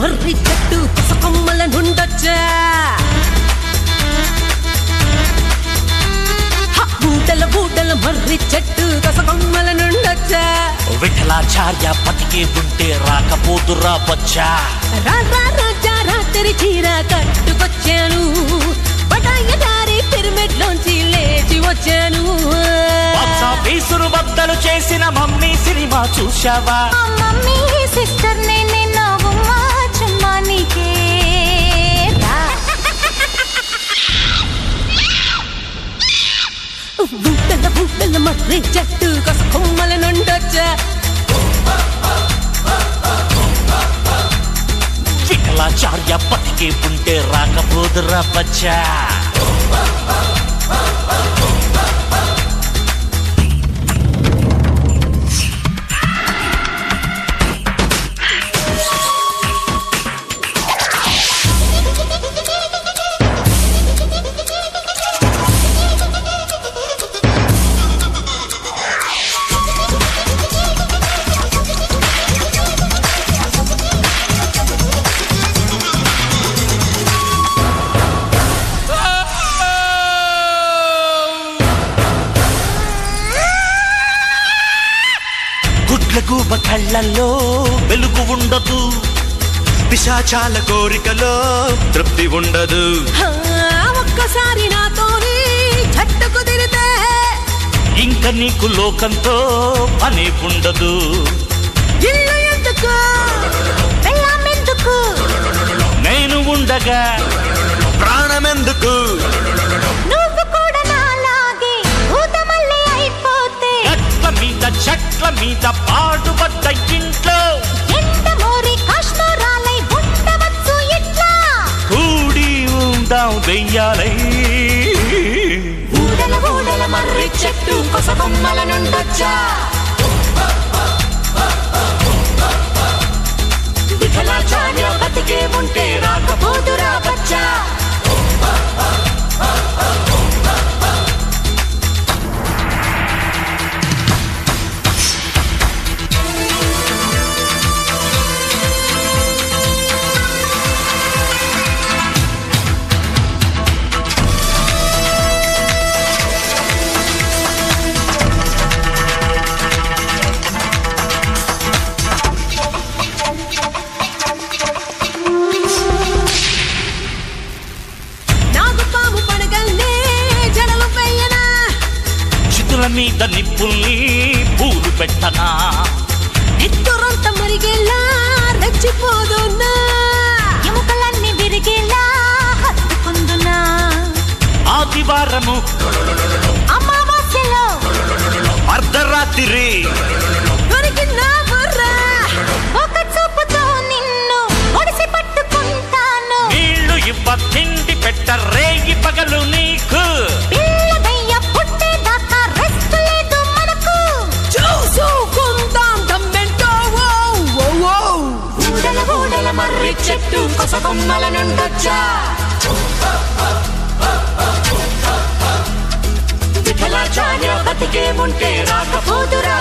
మర్రి చెట్టు కొమ్మల నుండొచ్చా హ, బూటల బూటల మర్రి చెట్టు కొమ్మల నుండొచ్చా విఠలాచార్య బతికే ఉంటే రాకపోదురా బచ్చా రా రా రాజా రాత్రి చీర కట్టుకొచ్చాను బటాయ దారి పిరమిడ్ లోంచి లేచి వచ్చాను బాక్సా పీసురు బద్దలు చేసిన మమ్మీ సినిమా చూశావా మా మమ్మీ సిస్టర్ నేనే నవ్వుమా చుమ్మా నీకే రా. బూటల బూటల మర్రి చెట్టు కొమ్మల నుండొచ్చా విఠలాచార్య బతికే ఉంటే రాకపోదురా బచ్చా గుడ్ల గూబ కళ్ళల్లో వెలుగు ఉండదు పిశాచాల కోరికలో తృప్తి ఉండదు హా, ఒక్కసారి నాతోని జట్టు కుదిరితే ఇంక నీకు లోకంతో పని ఉండదు ఇల్లు ఎందుకు పెళ్ళామెందుకు నేను ఉండగా ప్రాణమెందుకు నువ్వు కూడా నాలాగే భూతమల్లి అయిపోతే గట్ల మీద చెట్ల మీద పాడుపడ్డ ఇంట్లో ఎంత మోరి కాశ్మీరాలై ఉండవచ్చు ఇట్లా కూడి ఉందాం దెయ్యాలై ఊడల ఊడల మర్రి చెట్టు కొమ్మల నుండొచ్చా విఠలాచార్య బతికే ఉంటే రాకపోదురా బచ్చా నాగు పాము పడగల్నే జడలు పెయ్యనా చితుల మీద నిప్పుల్ని పూలు పెట్టనా నిత్తురంత మరిగేలా రెచ్చిపోదున్నా ఎముకలన్నీ విరిగేలా హత్తుకుందునా ఆదివారము అమావాస్యలో అర్ధరాత్రి దొరికినా బుర్రా ఒక చూపుతో నిన్ను ఒడిసి పట్టుకుంటాను నీళ్లు ఇవ్వ తిండి పెట్ట రేగి పగలు నీకు పిల్ల దయ్య పుట్టేదాకా రెస్ట్ లేదు మనకు చూసుకుందాం దమ్మెంటో ఓ, ఓ, ఓ. ఊడల ఊడల మర్రి చెట్టు కొమ్మల నుండొచ్చా విఠలాచార్య బతికే ఉంటే రాకపోదురా